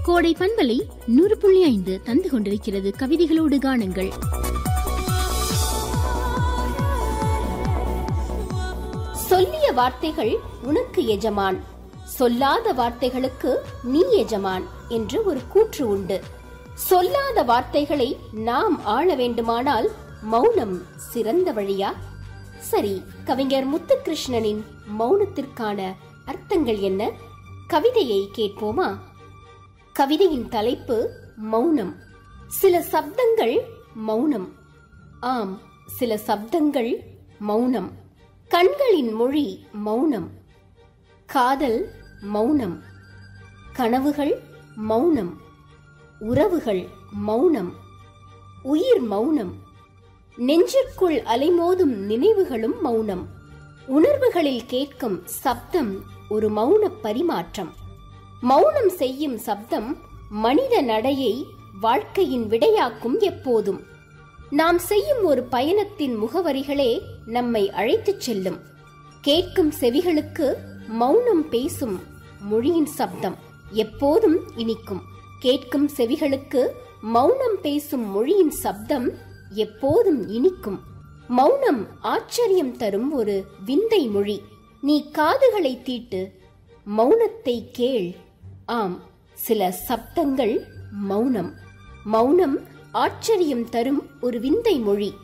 கோடை பண்பலை நூறு புள்ளி ஐந்து தந்து கொண்டிருக்கிறது கவிதைகளோடு காணுங்கள் சொல்லிய வார்த்தைகள் உனக்கு எஜமான் சொல்லாத வார்த்தைகளுக்கு நீ எஜமான் என்று ஒரு கூற்று உண்டு சொல்லாத வார்த்தைகளை நாம் ஆள வேண்டுமானால் மௌனம் சிறந்த வழியா சரி கவிஞர் முத்துகிருஷ்ணனின் மௌனத்திற்கான அர்த்தங்கள் என்ன கவிதையை கேட்போமா கவிதையின் தலைப்பு மௌனம் சில சப்தங்கள் மௌனம் ஆம் சில சப்தங்கள் மௌனம் கண்களின் மொழி மௌனம் காதல் மௌனம் கனவுகள் மௌனம் உறவுகள் மௌனம் உயிர் மௌனம் நெஞ்சிற்குள் அலைமோதும் நினைவுகளும் மௌனம் உணர்வுகளில் கேட்கும் சப்தம் ஒரு மௌன பரிமாற்றம் மௌனம் செய்யும் சப்தம் மனித நடையை வாழ்க்கையின் விடையாக்கும் எப்போதும் நாம் செய்யும் ஒரு பயணத்தின் முகவரிகளே நம்மை அழைத்துச் செல்லும் கேட்கும் செவிகளுக்கு மௌனம் பேசும் மொழியின் சப்தம் எப்போதும் இனிக்கும் கேட்கும் செவிகளுக்கு மௌனம் பேசும் மொழியின் சப்தம் எப்போதும் இனிக்கும் மௌனம் ஆச்சரியம் தரும் ஒரு விந்தை மொழி நீ காதுகளை தீட்டு மௌனத்தை கேள் ஆம் சில சப்தங்கள் மௌனம் மௌனம் ஆச்சரியம் தரும் ஒரு விந்தை மொழி